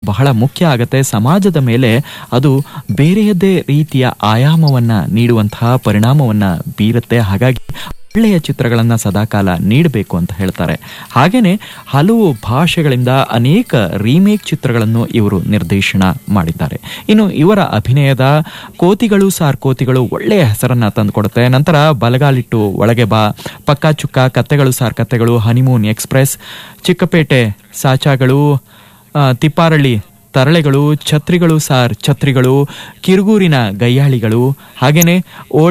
ಬಹಳ ಮುಖ್ಯ ಆಗತ್ತೆ ಸಮಾಜದ ಮೇಲೆ ಅದು ಬೇರೆಯದೇ ರೀತಿಯ ಆಯಾಮವನ್ನ ನೀಡುವಂತಹ ಪರಿಣಾಮವನ್ನ ಬೀರುತ್ತೆ ಹಾಗಾಗಿ ಒಳ್ಳೆಯ ಚಿತ್ರಗಳನ್ನ ಸದಾಕಾಲ ನೀಡಬೇಕು ಅಂತ ಹೇಳ್ತಾರೆ ಹಾಗೇನೆ ಹಲವು ಭಾಷೆಗಳಿಂದ ಅನೇಕ ರೀಮೇಕ್ ಚಿತ್ರಗಳನ್ನು ಇವರು ನಿರ್ದೇಶನ ಮಾಡಿದ್ದಾರೆ ಇನ್ನು ಇವರ ಅಭಿನಯದ ಕೋತಿಗಳು ಸಾರ್ ಕೋತಿಗಳು ಒಳ್ಳೆಯ ಹೆಸರನ್ನ ತಂದುಕೊಡುತ್ತೆ ನಂತರ ಬಲಗಾಲಿಟ್ಟು ಒಳಗೆ ಬಾ ಪಕ್ಕಾ ಚುಕ್ಕ ಕತ್ತೆಗಳು ಸಾರ್ ಕತ್ತೆಗಳು ಹನಿಮೂನ್ ಎಕ್ಸ್ಪ್ರೆಸ್ ಚಿಕ್ಕಪೇಟೆ ಸಾಚಾಗಳು ಆ, ತಿಪ್ಪಾರಳ್ಳಿ ತರಳೆಗಳು ಛತ್ರಿಗಳು ಸಾರ್ ಛತ್ರಿಗಳು ಕಿರುಗೂರಿನ ಗಯ್ಯಾಳಿಗಳು ಹಾಗೇನೆ ಓಲ್ಡ್